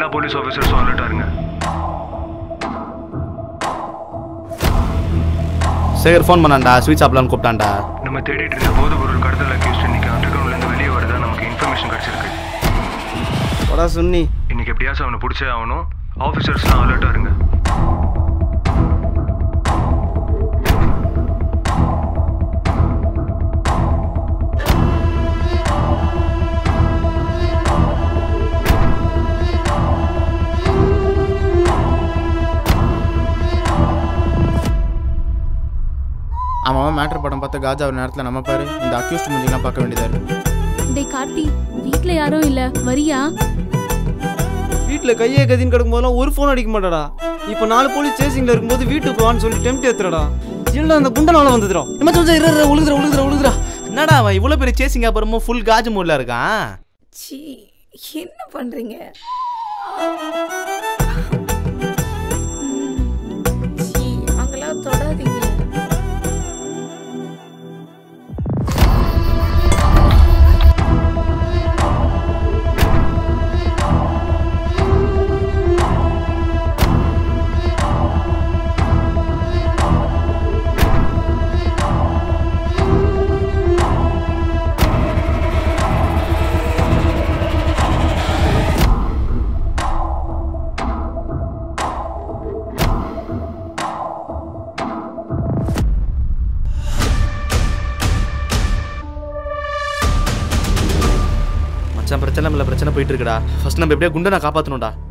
police ஆஃபீஸர்ஸும் அலர்ட்டா இருங்க Sekar phone பண்ணான்டா sweet சாப்பிடலான்னு கூப்பிட்டான்டா நம்ம தேடிட்டு இருந்த போதைப் பொருள் கடத்தல் அக்யூஸ்ட் இன்னைக்கு அண்டர் கிரவுண்ட்லேருந்து வெளியே வரதா நமக்கு இன்ஃபர்மேஷன் கிடச்சிருக்கு போடா சுன்னி இன்னைக்கு எப்படியாச்சும் அவனை பிடிச்சே ஆகணும் ஆஃபீஸர்ஸ்லாம் அலர்ட்டா இருங்க அவன் மேட்ரு படம் பார்த்த காஜா ஒரு நேரத்தில் நம்ம பாரு இந்த அக்யூஸ்ட் மூஞ்சிலாம் பார்க்க வேண்டியதா இருக்கு டேய் கார்த்தி வீட்ல யாரும் இல்ல வரியா வீட்டில் கையே கதின்னு கிடக்கும் போதெல்லாம் ஒரு ஃபோன் அடிக்க மாட்டாடா இப்போ நாலு போலீஸ் சேசிங்கில் இருக்கும்போது வீட்டுக்கு வான்னு சொல்லி டெம்ட் ஏத்துறடா இல்லை அந்த குண்டனால வந்துடுறோம் நம்ம கொஞ்சம் இரு இரு, உழுகுற உழுகுற உழுகுறா என்னடா அவன் இவ்வளோ பெரிய சேசிங் அப்புறமும் ஃபுல் காஜ் மூடில் இருக்கான் சி என்ன பண்றீங்க சி அங்கெல்லாம் தொடாதீங்க மச்சான் பிரச்சனை இல்லை பிரச்சனை போயிட்டு இருக்குடா ஃபர்ஸ்ட் நம்ம எப்படியா குண்டை நான் காப்பாற்றணும்டா